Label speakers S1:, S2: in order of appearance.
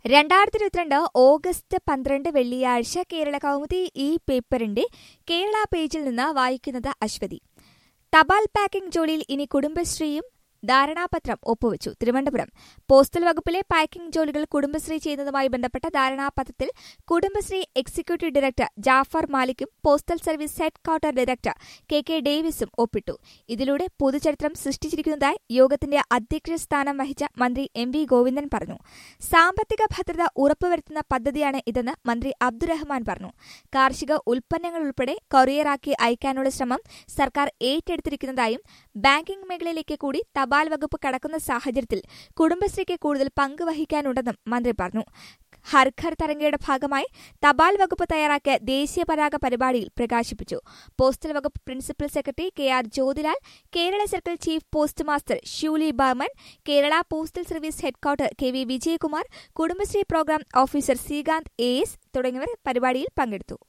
S1: രണ്ടായിരത്തി ഇരുപത്തിരണ്ട് ഓഗസ്റ്റ് പന്ത്രണ്ട് വെള്ളിയാഴ്ച കേരള കൗമുദി ഈ പേപ്പറിന്റെ കേരള പേജിൽ നിന്ന് വായിക്കുന്നത് അശ്വതി തപാൽ പാക്കിംഗ് ജോലിയിൽ ഇനി കുടുംബശ്രീയും ധാരണാപത്രം ഒപ്പുവച്ചു തിരുവനന്തപുരം പോസ്റ്റൽ വകുപ്പിലെ പാക്കിംഗ് ജോലികൾ കുടുംബശ്രീ ചെയ്യുന്നതുമായി ബന്ധപ്പെട്ട ധാരണാപത്രത്തിൽ കുടുംബശ്രീ എക്സിക്യൂട്ടീവ് ഡയറക്ടർ ജാഫർ മാലിക്കും postal service headquarter director K K ഡേവിസും ഒപ്പിട്ടു ഇതിലൂടെ പൊതുചരിത്രം സൃഷ്ടിച്ചിരിക്കുന്നതായി യോഗത്തിന്റെ അധ്യക്ഷ സ്ഥാനം വഹിച്ച മന്ത്രി എം വി ഗോവിന്ദൻ പറഞ്ഞു സാമ്പത്തിക ഭദ്രത ഉറപ്പുവരുത്തുന്ന പദ്ധതിയാണ് ഇതെന്ന് മന്ത്രി അബ്ദുറഹ്മാൻ പറഞ്ഞു കാർഷിക ഉൽപ്പന്നങ്ങൾ ഉൾപ്പെടെ കൊറിയറാക്കി അയക്കാനുള്ള ശ്രമം സർക്കാർ ഏറ്റെടുത്തിരിക്കുന്നതായും ബാങ്കിംഗ് മേഖലയിലേക്ക് കൂടി തപാൽ വകുപ്പ് കടക്കുന്ന സാഹചര്യത്തിൽ കുടുംബശ്രീക്ക് കൂടുതൽ പങ്ക് വഹിക്കാനുണ്ടെന്നും മന്ത്രി പറഞ്ഞു ഹർ ഘർ തരംഗയുടെ ഭാഗമായി തപാൽ വകുപ്പ് തയ്യാറാക്കിയ ദേശീയ പതാക പരിപാടിയിൽ പ്രകാശിപ്പിച്ചു പോസ്റ്റൽ വകുപ്പ് principal secretary K R Jyothilal Kerala circle chief postmaster Shiuli Barman Kerala postal service headquarter K V Vijayakumar Kudumbashree programme officer Srikanth A S തുടങ്ങിയവർ പരിപാടിയിൽ പങ്കെടുത്തു